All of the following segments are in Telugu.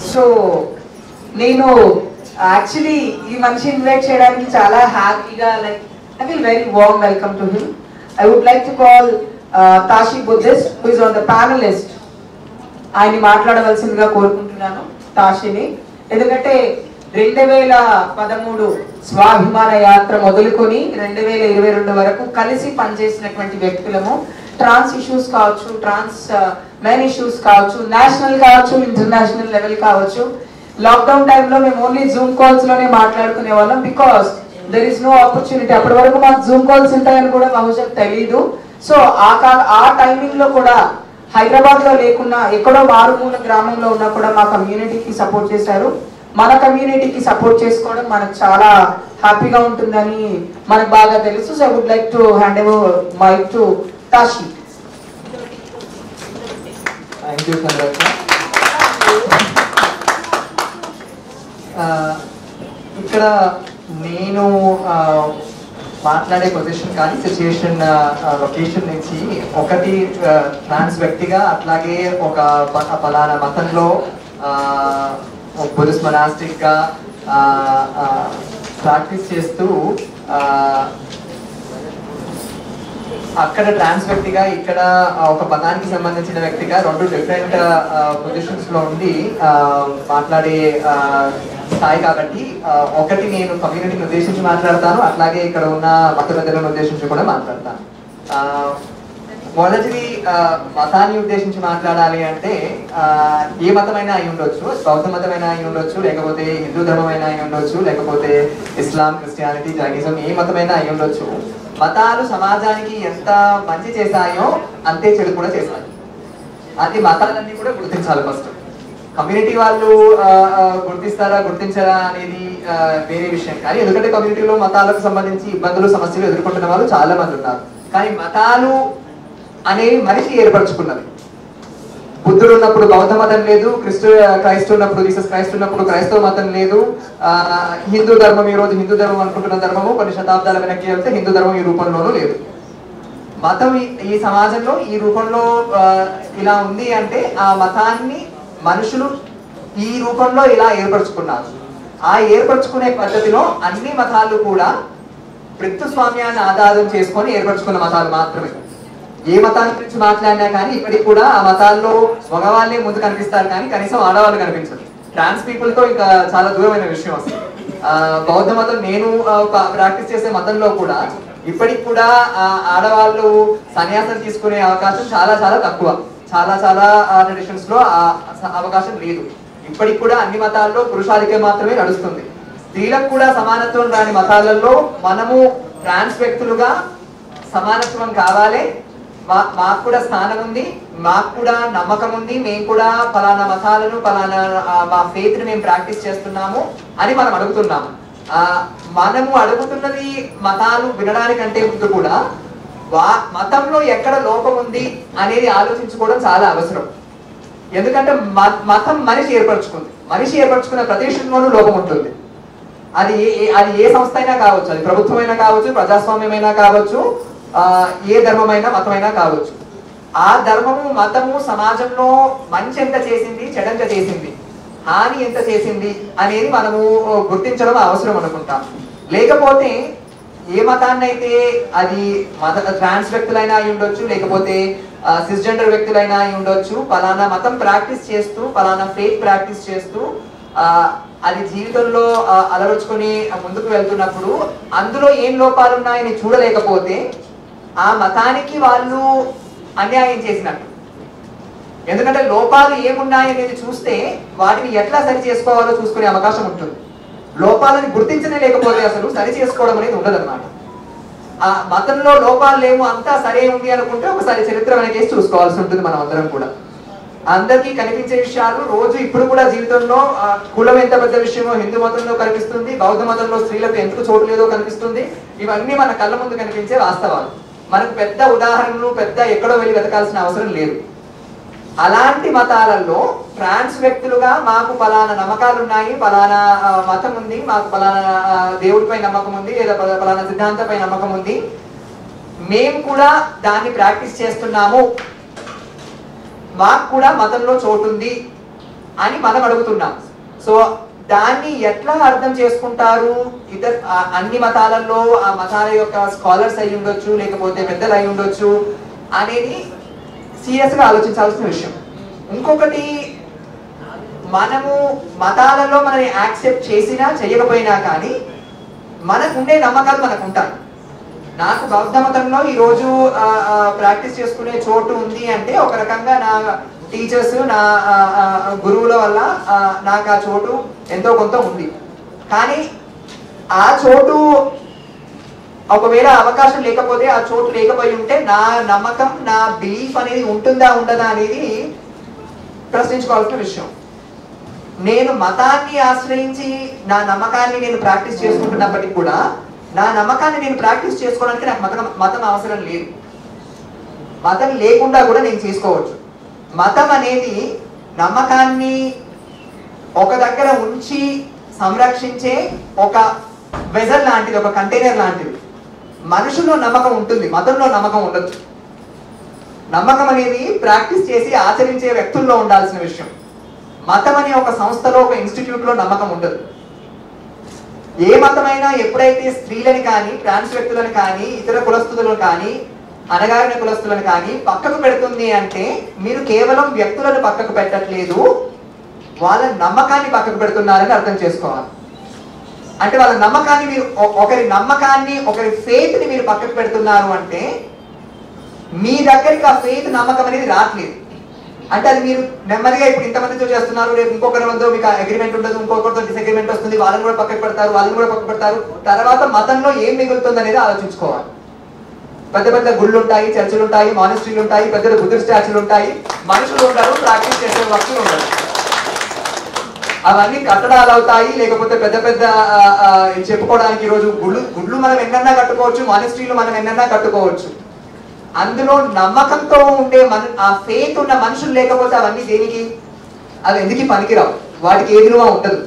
సో నేను యాక్చువల్లీ ఈ మనిషి ఇన్వైట్ చేయడానికి చాలా హ్యాపీగా like I feel very warm welcome to him I would like to call Tashi Buddhist who is on the panelist ఆయన్ని మాట్లాడవలసిందిగా కోరుకుంటున్నాను తాషిని ఎందుకంటే రెండు వేల పదమూడు స్వాభిమాన యాత్ర మొదలుకొని రెండు వేల ఇరవై రెండు వరకు కలిసి పనిచేసినటువంటి వ్యక్తులము ట్రాన్స్ ఇష్యూస్ కావచ్చు ట్రాన్స్ మెన్ ఇష్యూస్ కావచ్చు నేషనల్ కావచ్చు ఇంటర్నేషనల్ లెవెల్ కావచ్చు లాక్డౌన్ టైంలో మేము ఓన్లీ జూమ్ కాల్స్ లోనే మాట్లాడుకునే వాళ్ళం because there is no opportunity అప్పటి వరకు మాకు జూమ్ కాల్స్ ఉంటాయని కూడా బహుశా తెలియదు సో ఆ కా ఆ టైమింగ్ లో కూడా హైదరాబాద్ లో లేకున్నా ఎక్కడో మారుమూల గ్రామంలో ఉన్నా కూడా మా కమ్యూనిటీకి సపోర్ట్ చేశారు మన కమ్యూనిటీకి సపోర్ట్ చేసుకోవడం మనకు చాలా హ్యాపీగా ఉంటుందని మనకు బాగా తెలుసు so I would like to hand over mic to Tashi thank you Samraksha ఇక్కడ నేను ఆ, మాట్లాడే పొజిషన్ కానీ సిచ్యుయేషన్ లొకేషన్ నుంచి ఒకటి ట్రాన్స్ వ్యక్తిగా అట్లాగే ఒక ప- పలానా మతంలో బుద్ధిస్ట్ మొనాస్టిక్ గా ప్రాక్టీస్ చేస్తూ ఆ, అక్కడ ట్రాన్స్ వ్యక్తిగా ఇక్కడ ఆ, ఒక పదానికి సంబంధించిన వ్యక్తిగా రెండు డిఫరెంట్ పొజిషన్స్ లో ఉండి ఆ, మాట్లాడే ఆ, స్థాయి కాబట్టి ఆ, ఒకటి నేను కమ్యూనిటీని ఉద్దేశించి మాట్లాడతాను అట్లాగే ఇక్కడ ఉన్న మత పెద్దలను ఉద్దేశించి కూడా మాట్లాడతాను ఆ, మొదటిది ఆ, మతాన్ని ఉద్దేశించి మాట్లాడాలి అంటే ఆ, ఏ మతమైనా అయి ఉండొచ్చు బౌద్ధ మతమైనా అయి ఉండొచ్చు లేకపోతే హిందూ ధర్మమైనా అయి ఉండొచ్చు లేకపోతే ఇస్లాం క్రిస్టియానిటీ జైనిజం ఏ మతమైనా అయి ఉండొచ్చు మతాలు సమాజానికి ఎంత మంచి చేశాయో అంతే చెడు కూడా చేశాయి అది మతాలన్నీ కూడా గుర్తించాలి ఫస్ట్ కమ్యూనిటీ వాళ్ళు ఆ, ఆ, గుర్తిస్తారా గుర్తించరా అనేది ఆ, వేరే విషయం కానీ ఎందుకంటే కమ్యూనిటీలో మతాలకు సంబంధించి ఇబ్బందులు సమస్యలు ఎదుర్కొంటున్న వాళ్ళు చాలా మంది ఉన్నారు కానీ మతాలు అనేవి మనిషి ఏర్పరచుకున్నవి బుద్ధుడు ఉన్నప్పుడు బౌద్ధ మతం లేదు క్రిస్టు క్రైస్తవు ఉన్నప్పుడు జీసస్ క్రైస్ట్ ఉన్నప్పుడు క్రైస్తవ మతం లేదు ఆ, హిందూ ధర్మం ఈ రోజు హిందూ ధర్మం అనుకుంటున్న ధర్మము కొన్ని శతాబ్దాల వెనక్కి వెళ్తే హిందూ ధర్మం ఈ రూపంలోనూ లేదు మతం ఈ- ఈ సమాజంలో ఈ రూపంలో ఆ, ఇలా ఉంది అంటే ఆ మతాన్ని మనుషులు ఈ రూపంలో ఇలా ఏర్పరచుకున్నారు ఆ ఏర్పరచుకునే పద్ధతిలో అన్ని మతాలు కూడా స్వామ్యాన్ని ఆధారం చేసుకొని ఏర్పరచుకున్న మతాలు మాత్రమే ఏ మతాన్ని గురించి మాట్లాడినా కానీ ఇప్పటికి కూడా ఆ మతాల్లో మగవాళ్ళే ముందు కనిపిస్తారు కానీ కనీసం ఆడవాళ్ళు కనిపించరు ట్రాన్స్ పీపుల్ తో ఇంకా చాలా దూరమైన విషయం అసలు ఆ, బౌద్ధ మతం నేను ప్రాక్టీస్ చేసే మతంలో కూడా ఇప్పటికి కూడా ఆ, ఆడవాళ్ళు సన్యాసం తీసుకునే అవకాశం చాలా చాలా తక్కువ చాలా చాలా ట్రెడిషన్స్ లో ఆ స- అవకాశం లేదు ఇప్పటికి కూడా అన్ని మతాల్లో పురుషాధిక్యం మాత్రమే నడుస్తుంది స్త్రీలకు కూడా సమానత్వం రాని మతాలలో మనము ట్రాన్స్ వ్యక్తులుగా సమానత్వం కావాలి మా మాకు కూడా స్థానం ఉంది మాకు కూడా నమ్మకం ఉంది మేము కూడా ఫలానా మతాలను ఫలానా ఆ, మా ఫెయిత్ ని మేము ప్రాక్టీస్ చేస్తున్నాము అని మనం అడుగుతున్నాము ఆ, మనము అడుగుతున్నది మతాలు వినడానికంటే ముందు కూడా వా మతంలో ఎక్కడ లోపం ఉంది అనేది ఆలోచించుకోవడం చాలా అవసరం ఎందుకంటే మ- మతం మనిషి ఏర్పరచుకుంది మనిషి ఏర్పరచుకున్న ప్రతి విషయంలోనూ లోపం ఉంటుంది అది ఏ ఏ- అది ఏ సంస్థ అయినా కావచ్చు అది ప్రభుత్వమైనా కావచ్చు ప్రజాస్వామ్యమైనా కావచ్చు ఆ, ఏ ధర్మమైనా మతమైనా కావచ్చు ఆ ధర్మము మతము సమాజంలో మంచి ఎంత చేసింది చెడంత చేసింది హాని ఎంత చేసింది అనేది మనము గుర్తించడం అవసరం అనుకుంటాం లేకపోతే ఏ మతాన్ని అయితే అది మత ట్రాన్స్ వ్యక్తులైనా అయి ఉండొచ్చు లేకపోతే సిస్జెండర్ వ్యక్తులైనా అయి ఉండొచ్చు పలానా మతం ప్రాక్టీస్ చేస్తూ పలానా ఫేక్ ప్రాక్టీస్ చేస్తూ ఆ, అది జీవితంలో ఆ, అలవర్చుకొని ముందుకు వెళ్తున్నప్పుడు అందులో ఏం లోపాలు ఉన్నాయని చూడలేకపోతే ఆ మతానికి వాళ్ళు అన్యాయం చేసినట్టు ఎందుకంటే లోపాలు ఏమున్నాయనేది చూస్తే వాటిని ఎట్లా సరి చేసుకోవాలో చూసుకునే అవకాశం ఉంటుంది లోపాలని గుర్తించనే లేకపోతే అసలు సరి చేసుకోవడం అనేది ఉండదన్నమాట ఆ మతంలో లోపాలు లేవు అంతా సరే ఉంది అనుకుంటే ఒకసారి చరిత్ర వెనకేసి చూసుకోవాల్సి ఉంటుంది మనం అందరం కూడా అందరికీ కనిపించే విషయాలు రోజు ఇప్పుడు కూడా జీవితంలో ఆ, కులం ఎంత పెద్ద విషయమో హిందూ మతంలో కనిపిస్తుంది బౌద్ధ మతంలో స్త్రీలకు ఎందుకు చోటు లేదో కనిపిస్తుంది ఇవన్నీ మన కళ్ళ ముందు కనిపించే వాస్తవాలు మనకు పెద్ద ఉదాహరణలు పెద్ద ఎక్కడో వెళ్ళి వెతకాల్సిన అవసరం లేదు అలాంటి మతాలలో ట్రాన్స్ వ్యక్తులుగా మాకు పలానా నమ్మకాలు ఉన్నాయి పలానా ఆ, మతం ఉంది మాకు పలానా ఆ, దేవుడిపై నమ్మకం ఉంది లేదా పలా- పలానా సిద్ధాంతంపై నమ్మకం ఉంది మేము కూడా దాన్ని ప్రాక్టీస్ చేస్తున్నాము మాకు కూడా మతంలో చోటు ఉంది అని మనం అడుగుతున్నాం సో దాన్ని ఎట్లా అర్థం చేసుకుంటారు ఇతర ఆ అన్ని మతాలలో ఆ మతాల యొక్క స్కాలర్స్ అయి ఉండొచ్చు లేకపోతే పెద్దలు అయి ఉండొచ్చు అనేది సీరియస్ గా ఆలోచించాల్సిన విషయం ఇంకొకటి మనము మతాలలో మనని యాక్సెప్ట్ చేసినా చేయకపోయినా కానీ మనకు ఉండే నమ్మకాలు మనకు ఉంటాయి నాకు బౌద్ధ మతంలో ఈ రోజు ప్రాక్టీస్ చేసుకునే చోటు ఉంది అంటే ఒక రకంగా నా టీచర్స్ నా ఆ, ఆ, గురువుల వల్ల ఆ, నాకు ఆ చోటు ఎంతో కొంత ఉంది కానీ ఆ చోటు ఒకవేళ అవకాశం లేకపోతే ఆ చోటు లేకపోయి ఉంటే నా నమ్మకం నా బిలీఫ్ అనేది ఉంటుందా ఉండదా అనేది ప్రశ్నించుకోవాల్సిన విషయం నేను మతాన్ని ఆశ్రయించి నా నమ్మకాన్ని నేను ప్రాక్టీస్ చేసుకుంటున్నప్పటికీ కూడా నా నమ్మకాన్ని నేను ప్రాక్టీస్ చేసుకోవడానికి నాకు మతం మతం అవసరం లేదు మతం లేకుండా కూడా నేను చేసుకోవచ్చు మతం అనేది నమ్మకాన్ని ఒక దగ్గర ఉంచి సంరక్షించే ఒక వెజల్ లాంటిది ఒక కంటైనర్ లాంటిది మనుషుల్లో నమ్మకం ఉంటుంది మతంలో నమ్మకం ఉండదు నమ్మకం అనేది ప్రాక్టీస్ చేసి ఆచరించే వ్యక్తుల్లో ఉండాల్సిన విషయం మతం అనే ఒక సంస్థలో ఒక ఇన్స్టిట్యూట్ లో నమ్మకం ఉండదు ఏ మతమైనా ఎప్పుడైతే స్త్రీలని కానీ ట్రాన్స్ వ్యక్తులను కానీ ఇతర కులస్తులను కానీ అనగారిన కులస్తులను కానీ పక్కకు పెడుతుంది అంటే మీరు కేవలం వ్యక్తులను పక్కకు పెట్టట్లేదు వాళ్ళ నమ్మకాన్ని పక్కకు పెడుతున్నారని అర్థం చేసుకోవాలి అంటే వాళ్ళ నమ్మకాన్ని మీరు ఒ- ఒకరి నమ్మకాన్ని ఒకరి ఫెయిత్ ని మీరు పక్కకు పెడుతున్నారు అంటే మీ దగ్గరికి ఆ ఫెయిత్ నమ్మకం అనేది రావట్లేదు అంటే అది మీరు నెమ్మదిగా ఇప్పుడు ఇంతమందితో చేస్తున్నారు రేపు ఇంకొకరి వద్ద మీకు అగ్రిమెంట్ ఉండదు ఇంకొకరితో డిసగ్రిమెంట్ వస్తుంది వాళ్ళని కూడా పక్కకు పెడతారు వాళ్ళని కూడా పక్కకు పెడతారు తర్వాత మతంలో ఏం మిగులుతుంది అనేది ఆలోచించుకోవాలి పెద్ద పెద్ద గుళ్ళు ఉంటాయి చర్చిలు ఉంటాయి మానిస్ట్రీలు ఉంటాయి పెద్ద పెద్ద బుద్ధుడు స్టాచ్యూలు ఉంటాయి మనుషులు ఉంటారు ప్రాక్టీస్ చేసే వ్యక్తులు ఉంటారు అవన్నీ కట్టడాలు అవుతాయి లేకపోతే పెద్ద పెద్ద ఆ, ఆ, చెప్పుకోవడానికి ఈరోజు గుళ్ళు గుళ్ళు మనం ఎన్నన్నా కట్టుకోవచ్చు మానిస్ట్రీలు మనం ఎన్నన్నా కట్టుకోవచ్చు అందులో నమ్మకంతో ఉండే మన ఆ ఫేత్ ఉన్న మనుషులు లేకపోతే అవన్నీ దేనికి అవి ఎందుకు పనికిరావు వాటికి ఏ విలువ ఉండదు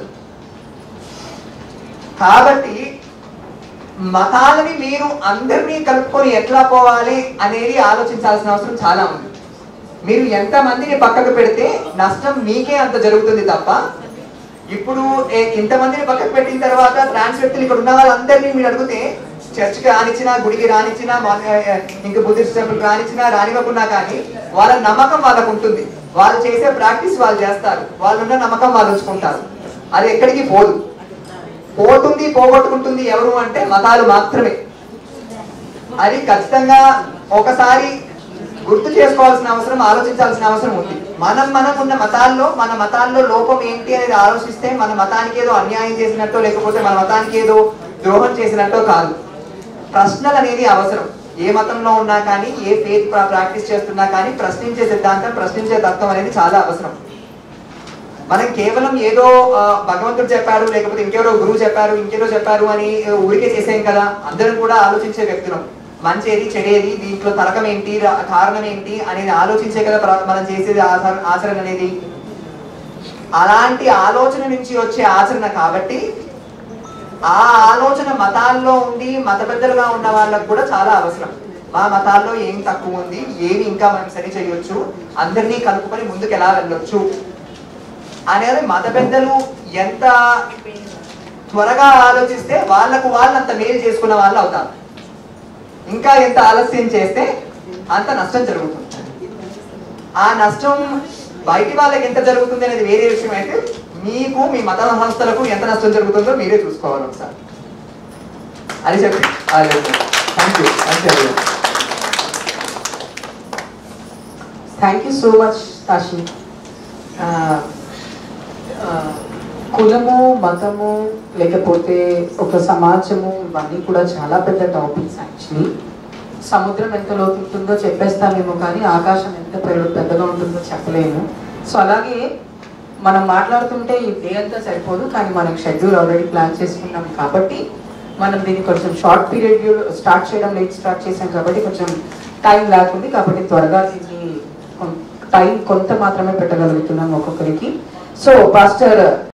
కాబట్టి మతాలని మీరు అందరినీ కలుపుకొని ఎట్లా పోవాలి అనేది ఆలోచించాల్సిన అవసరం చాలా ఉంది మీరు ఎంత మందిని పక్కకు పెడితే నష్టం మీకే అంత జరుగుతుంది తప్ప ఇప్పుడు ఏ- ఇంతమందిని పక్కకు పెట్టిన తర్వాత ట్రాన్స్ వ్యక్తులు ఇక్కడ ఉన్న వాళ్ళందరినీ మీరు అడిగితే చర్చ్కి రానిచ్చినా గుడికి రానిచ్చినా మా- ఏ- ఏ- ఇంక బుద్ధిస్ట్ టెంపుల్ రానిచ్చినా రానివ్వకున్నా కానీ వాళ్ళ నమ్మకం వాళ్ళకు ఉంటుంది వాళ్ళు చేసే ప్రాక్టీస్ వాళ్ళు చేస్తారు వాళ్ళున్న నమ్మకం వాళ్ళు ఉంచుకుంటారు అది ఎక్కడికి పోదు పోతుంది పోగొట్టుకుంటుంది ఎవరు అంటే మతాలు మాత్రమే అది ఖచ్చితంగా ఒకసారి గుర్తు చేసుకోవాల్సిన అవసరం ఆలోచించాల్సిన అవసరం ఉంది మనం మనం ఉన్న మతాల్లో మన మతాల్లో లోపం ఏంటి అనేది ఆలోచిస్తే మన మతానికి ఏదో అన్యాయం చేసినట్టో లేకపోతే మన మతానికి ఏదో ద్రోహం చేసినట్టో కాదు ప్రశ్నలు అనేది అవసరం ఏ మతంలో ఉన్నా కానీ ఏ ఫేత్ ప్రాక్టీస్ చేస్తున్నా కానీ ప్రశ్నించే సిద్ధాంతం ప్రశ్నించే తత్వం అనేది చాలా అవసరం మనం కేవలం ఏదో ఆ, భగవంతుడు చెప్పాడు లేకపోతే ఇంకెవరో గురువు చెప్పారు ఇంకేదో చెప్పారు అని ఆ, ఊరికే చేసేం కదా అందరం కూడా ఆలోచించే వ్యక్తులం మంచేది చెడేది దీంట్లో తరకం ఏంటి రా- కారణం ఏంటి అనేది ఆలోచించే కదా ప్ర- మనం చేసేది ఆచరణ ఆచరణ అనేది అలాంటి ఆలోచన నుంచి వచ్చే ఆచరణ కాబట్టి ఆ ఆలోచన మతాల్లో ఉండి మత పెద్దలుగా ఉన్న వాళ్ళకు కూడా చాలా అవసరం మా మతాల్లో ఏం తక్కువ ఉంది ఏమి ఇంకా మనం సరి చేయొచ్చు అందరినీ కలుపుకొని ముందుకు ఎలా వెళ్ళొచ్చు అనేది మత పెద్దలు ఎంత త్వరగా ఆలోచిస్తే వాళ్ళకు వాళ్ళు అంత మేలు చేసుకున్న వాళ్ళు అవుతారు ఇంకా ఎంత ఆలస్యం చేస్తే అంత నష్టం జరుగుతుంది ఆ నష్టం బయటి వాళ్ళకి ఎంత జరుగుతుంది అనేది వేరే విషయం అయితే మీకు మీ మత సంస్థలకు ఎంత నష్టం జరుగుతుందో మీరే చూసుకోవాలి ఒకసారి అది చెప్పి thank you thank you thank you so much Tashi కులము మతము లేకపోతే ఒక సమాజము ఇవన్నీ కూడా చాలా పెద్ద టాపిక్స్ యాక్చువల్లీ సముద్రం ఎంత లోతుంటుందో చెప్పేస్తామేమో కానీ ఆకాశం ఎంత పెద్ద- పెద్దగా ఉంటుందో చెప్పలేము సో అలాగే మనం మాట్లాడుతుంటే ఈ డే అంతా సరిపోదు కానీ మనం షెడ్యూల్ ఆల్రెడీ ప్లాన్ చేసుకున్నాం కాబట్టి మనం దీన్ని కొంచెం షార్ట్ పీరియడ్ స్టార్ట్ చేయడం లేట్ స్టార్ట్ చేసాం కాబట్టి కొంచెం టైం లేకుంది కాబట్టి త్వరగా దీన్ని టైం కొంత మాత్రమే పెట్టగలుగుతున్నాం ఒక్కొక్కరికి సో పాస్టర్